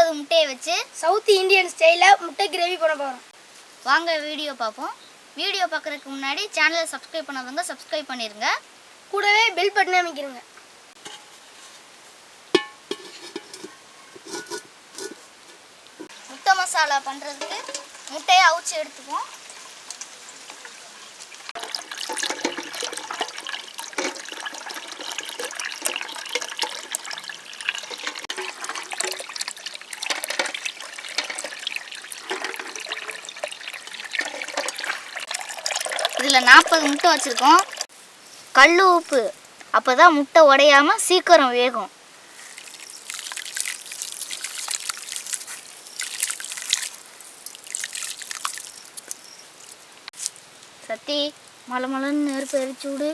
நாற்பது முட்டையை வச்சு சவுத் இந்தியன் ஸ்டைலில் முட்டை கிரேவி பண்ண போகிறோம் வாங்க வீடியோ பார்ப்போம் வீடியோ பார்க்குறதுக்கு முன்னாடி சேனலை சப்ஸ்கிரைப் பண்ணாதவங்க சப்ஸ்கிரைப் பண்ணிடுங்க கூடவே பெல் பட்டனை அமைக்கிறோங்க முட்டை மசாலா பண்ணுறதுக்கு முட்டையை அவிச்சு எடுத்துப்போம் இதில் நாற்பது முட்டை வச்சுருக்கோம் கல் உப்பு அப்போ தான் முட்டை உடையாமல் சீக்கிரம் வேகும் சத்தி மலை மலைன்னு நெருப்பு எரிச்சு விடு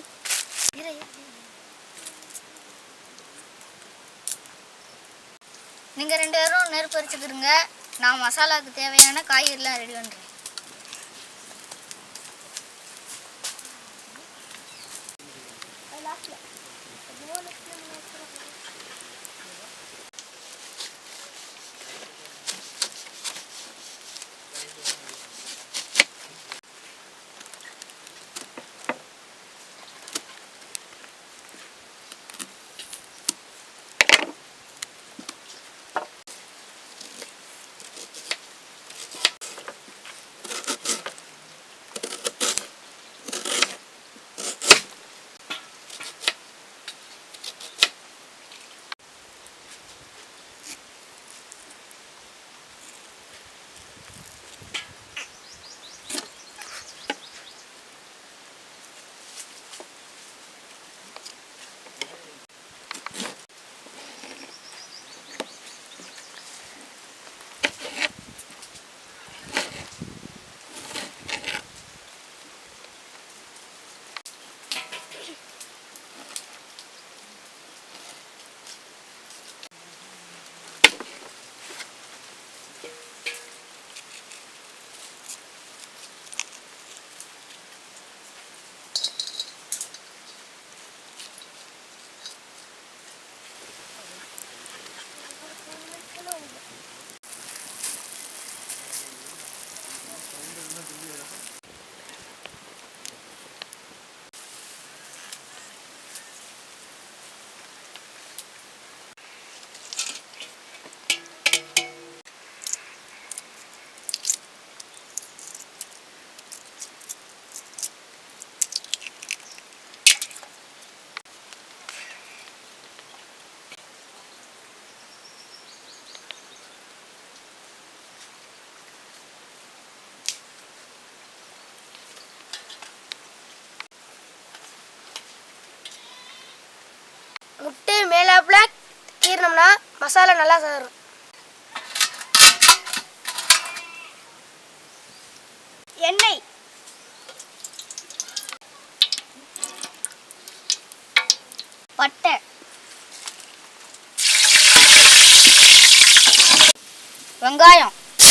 நீங்கள் ரெண்டு பேரும் நெருப்பு எரிச்சுக்கிறீங்க நான் மசாலாவுக்கு தேவையான காய்கறிலாம் ரெடி பண்ணுறேன் முட்டை மேலாப்புல கீறினோம்னா மசாலா நல்லா சேரும் எண்ணெய் பட்டை வெங்காயம்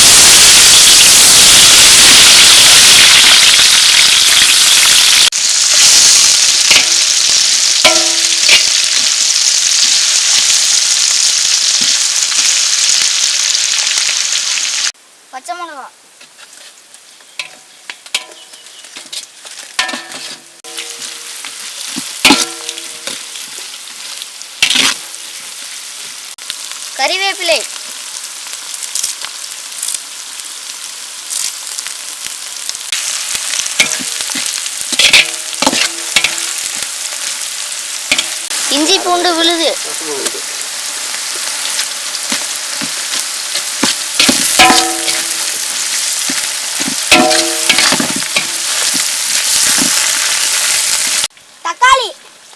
பச்சை மிளகா கறிவேப்பிலை இஞ்சி பூண்டு விழுது தக்காளி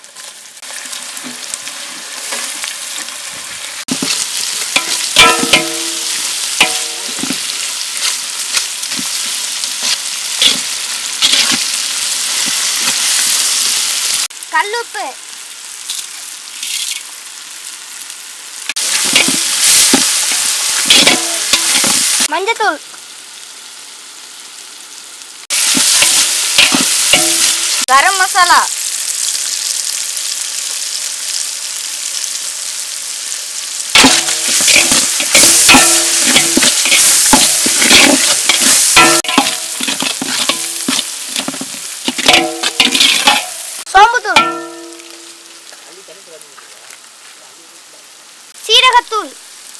கல்லுப்பு மஞ்சத்தூள் கரம் மசாலா சோம்புத்தூள் சீரகத்தூள்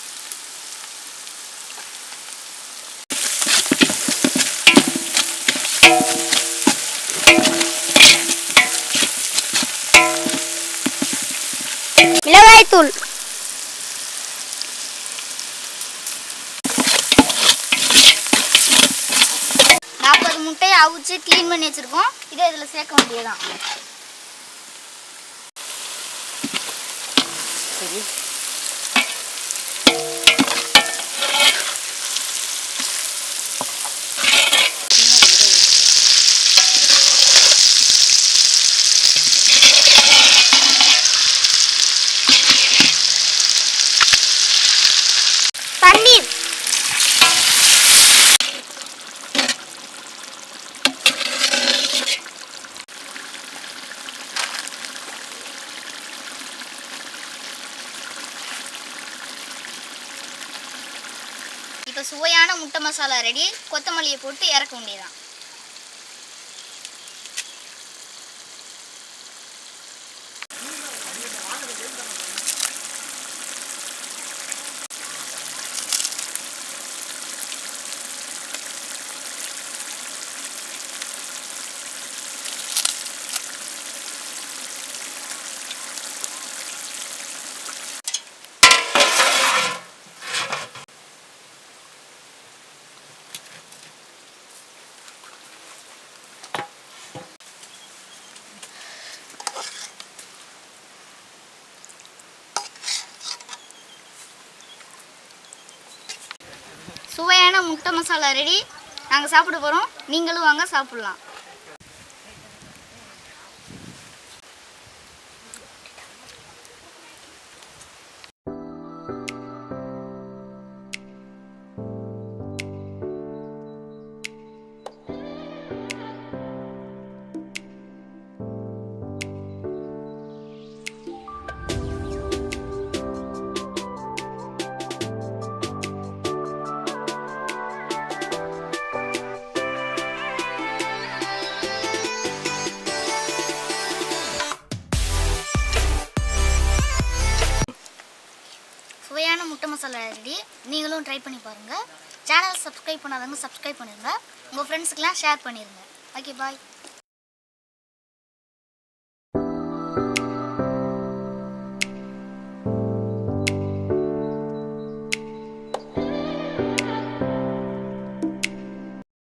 மிளகாய்த்தூள் நாற்பது முட்டையை அவிச்சு க்ளீன் பண்ணி வச்சுருக்கோம் இதை இதில் சேர்க்க வேண்டியதுதான் தண்ணீர் இப்போ சுவையான முட்டை மசாலா ரெடி கொத்தமல்லியை போட்டு இறக்க வேண்டியதுதான் சுவையான முட்டை மசாலா ரெடி நாங்கள் சாப்பிட போகிறோம் நீங்களும் வாங்க சாப்பிட்லாம் சுவையான முட்டை மசாலா ரெடி நீங்களும் ட்ரை பண்ணி பாருங்கள் சேனல் சப்ஸ்கிரைப் பண்ணாதவங்க சப்ஸ்கிரைப் பண்ணிடுங்க உங்கள் ஃப்ரெண்ட்ஸுக்கெலாம் ஷேர் பண்ணிடுங்க ஓகே பாய்